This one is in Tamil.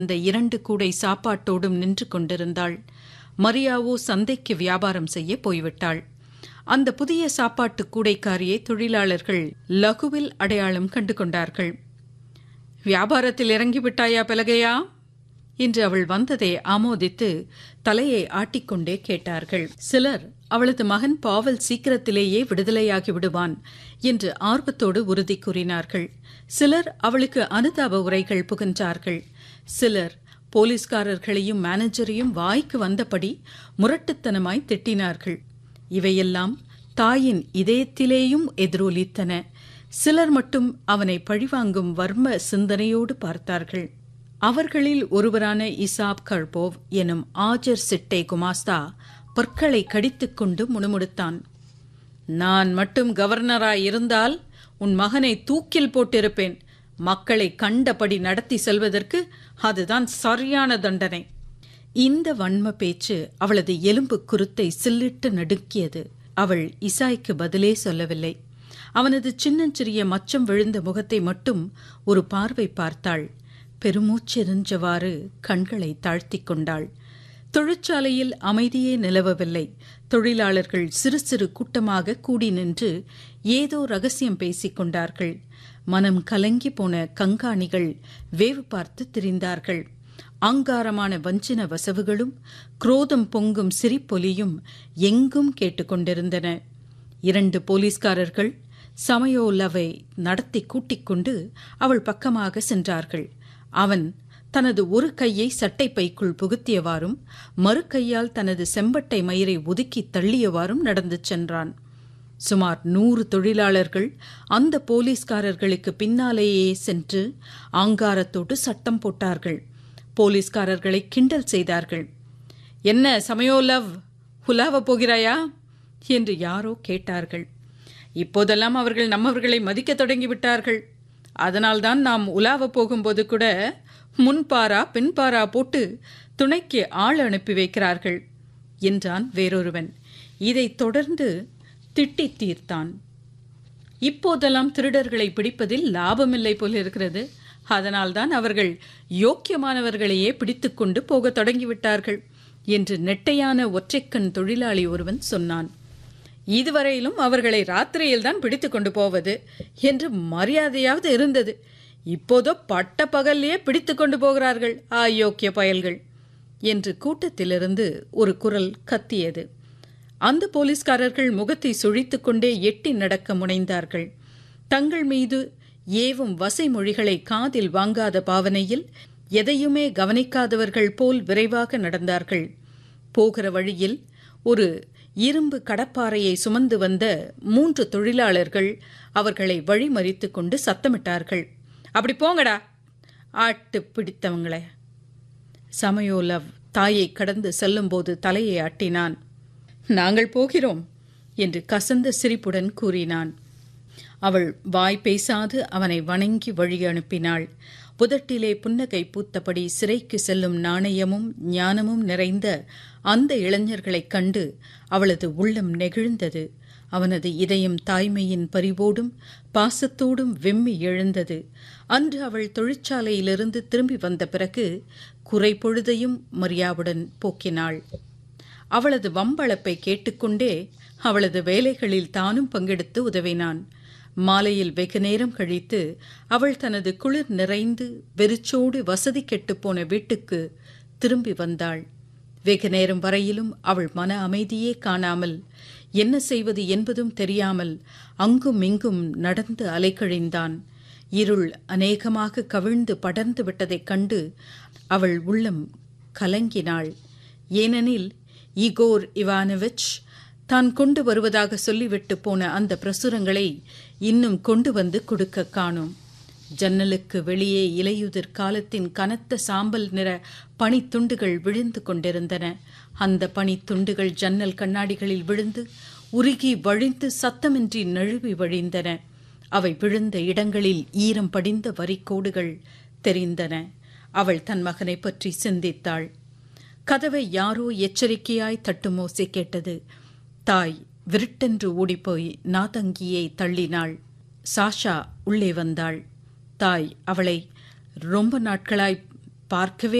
அந்த இரண்டு கூடை சாப்பாட்டோடும் நின்று கொண்டிருந்தாள் மரியாவோ சந்தைக்கு வியாபாரம் செய்ய போய்விட்டாள் அந்த புதிய சாப்பாட்டு கூடைக்காரியை தொழிலாளர்கள் லகுவில் அடையாளம் கண்டு கொண்டார்கள் வியாபாரத்தில் இறங்கிவிட்டாயா பலகையா என்று அவள் வந்ததை ஆமோதித்து தலையை ஆட்டிக்கொண்டே கேட்டார்கள் சிலர் அவளது மகன் பாவல் சீக்கிரத்திலேயே விடுதலையாகி விடுவான் என்று ஆர்வத்தோடு உறுதி கூறினார்கள் சிலர் அவளுக்கு அனுதாப உரைகள் புகன்றார்கள் சிலர் போலீஸ்காரர்களையும் மேனேஜரையும் வாய்க்கு வந்தபடி முரட்டுத்தனமாய் திட்டினார்கள் இவையெல்லாம் தாயின் இதயத்திலேயும் எதிரொலித்தன சிலர் மட்டும் அவனை பழிவாங்கும் வர்ம சிந்தனையோடு பார்த்தார்கள் அவர்களில் ஒருவரான இசாப் கர்போவ் எனும் ஆஜர் சிட்டை குமாஸ்தா பற்களை கடித்துக்கொண்டு முணுமுணுத்தான் நான் மட்டும் கவர்னராய் இருந்தால் உன் மகனை தூக்கில் போட்டிருப்பேன் மக்களை கண்டபடி நடத்தி செல்வதற்கு அதுதான் சரியான தண்டனை இந்த வன்ம பேச்சு அவளது எலும்பு குருத்தை சில்லிட்டு நடுக்கியது அவள் இசாய்க்கு பதிலே சொல்லவில்லை அவனது சின்னஞ்சிறிய மச்சம் விழுந்த முகத்தை மட்டும் ஒரு பார்வை பார்த்தாள் பெருமூச்செறிஞ்சவாறு கண்களை தாழ்த்திக் கொண்டாள் தொழிற்சாலையில் அமைதியே நிலவவில்லை தொழிலாளர்கள் சிறு சிறு கூட்டமாக கூடி நின்று ஏதோ ரகசியம் பேசிக் கொண்டார்கள் மனம் கலங்கி போன கங்காணிகள் வேவு பார்த்து திரிந்தார்கள் ஆங்காரமான வஞ்சின வசவுகளும் குரோதம் பொங்கும் சிரிப்பொலியும் எங்கும் கேட்டுக்கொண்டிருந்தன இரண்டு போலீஸ்காரர்கள் சமயோலவை நடத்தி கூட்டிக் கொண்டு அவள் பக்கமாக சென்றார்கள் அவன் தனது ஒரு கையை சட்டை பைக்குள் புகுத்தியவாறும் மறு கையால் தனது செம்பட்டை மயிரை ஒதுக்கி தள்ளியவாறும் நடந்து சென்றான் சுமார் நூறு தொழிலாளர்கள் அந்த போலீஸ்காரர்களுக்கு பின்னாலேயே சென்று ஆங்காரத்தோடு சட்டம் போட்டார்கள் போலீஸ்காரர்களை கிண்டல் செய்தார்கள் என்ன சமயோலவ் ஹுலாவ போகிறாயா என்று யாரோ கேட்டார்கள் இப்போதெல்லாம் அவர்கள் நம்மவர்களை மதிக்க தொடங்கிவிட்டார்கள் அதனால்தான் நாம் உலாவ போகும்போது கூட முன்பாரா பின்பாரா போட்டு துணைக்கு ஆள் அனுப்பி வைக்கிறார்கள் என்றான் வேறொருவன் இதைத் தொடர்ந்து திட்டி தீர்த்தான் இப்போதெல்லாம் திருடர்களை பிடிப்பதில் லாபமில்லை போல இருக்கிறது அதனால்தான் அவர்கள் யோக்கியமானவர்களையே பிடித்துக்கொண்டு போகத் தொடங்கிவிட்டார்கள் என்று நெட்டையான ஒற்றைக்கண் தொழிலாளி ஒருவன் சொன்னான் இதுவரையிலும் அவர்களை ராத்திரியில்தான் பிடித்து கொண்டு போவது என்று மரியாதையாவது இருந்தது இப்போதோ பட்ட பகல்லையே பிடித்து கொண்டு போகிறார்கள் அயோக்கிய பயல்கள் என்று கூட்டத்திலிருந்து ஒரு குரல் கத்தியது அந்த போலீஸ்காரர்கள் முகத்தை சுழித்துக் கொண்டே எட்டி நடக்க முனைந்தார்கள் தங்கள் மீது ஏவும் வசை மொழிகளை காதில் வாங்காத பாவனையில் எதையுமே கவனிக்காதவர்கள் போல் விரைவாக நடந்தார்கள் போகிற வழியில் ஒரு இரும்பு கடப்பாறையை சுமந்து வந்த மூன்று தொழிலாளர்கள் அவர்களை வழிமறித்து கொண்டு சத்தமிட்டார்கள் அப்படி போங்கடா ஆட்டு பிடித்தவங்களே சமயோலவ் தாயை கடந்து செல்லும்போது தலையை ஆட்டினான் நாங்கள் போகிறோம் என்று கசந்த சிரிப்புடன் கூறினான் அவள் வாய் பேசாது அவனை வணங்கி வழி அனுப்பினாள் புதட்டிலே புன்னகை பூத்தபடி சிறைக்கு செல்லும் நாணயமும் ஞானமும் நிறைந்த அந்த இளைஞர்களைக் கண்டு அவளது உள்ளம் நெகிழ்ந்தது அவனது இதயம் தாய்மையின் பரிவோடும் பாசத்தோடும் வெம்மி எழுந்தது அன்று அவள் தொழிற்சாலையிலிருந்து திரும்பி வந்த பிறகு குறை பொழுதையும் மரியாவுடன் போக்கினாள் அவளது வம்பளப்பை கேட்டுக்கொண்டே அவளது வேலைகளில் தானும் பங்கெடுத்து உதவினான் மாலையில் வெகு நேரம் கழித்து அவள் தனது குளிர் நிறைந்து வெறிச்சோடு வசதி கெட்டுப்போன வீட்டுக்கு திரும்பி வந்தாள் வெகு நேரம் வரையிலும் அவள் மன அமைதியே காணாமல் என்ன செய்வது என்பதும் தெரியாமல் அங்கும் இங்கும் நடந்து அலைக்கழிந்தான் இருள் அநேகமாக கவிழ்ந்து படர்ந்து விட்டதைக் கண்டு அவள் உள்ளம் கலங்கினாள் ஏனெனில் இகோர் இவானவிச் தான் கொண்டு வருவதாக சொல்லிவிட்டு போன அந்த பிரசுரங்களை இன்னும் கொண்டு வந்து கொடுக்க காணும் ஜன்னலுக்கு வெளியே இலையுதிர் காலத்தின் கனத்த சாம்பல் நிற பனித்துண்டுகள் விழுந்து கொண்டிருந்தன அந்த பனித்துண்டுகள் ஜன்னல் கண்ணாடிகளில் விழுந்து உருகி வழிந்து சத்தமின்றி நழுவி வழிந்தன அவை விழுந்த இடங்களில் ஈரம் படிந்த வரிக்கோடுகள் தெரிந்தன அவள் தன் மகனை பற்றி சிந்தித்தாள் கதவை யாரோ எச்சரிக்கையாய் தட்டுமோசை கேட்டது தாய் விருட்டென்று ஓடிப்போய் நாதங்கியை தள்ளினாள் சாஷா உள்ளே வந்தாள் தாய் அவளை ரொம்ப நாட்களாய் பார்க்கவே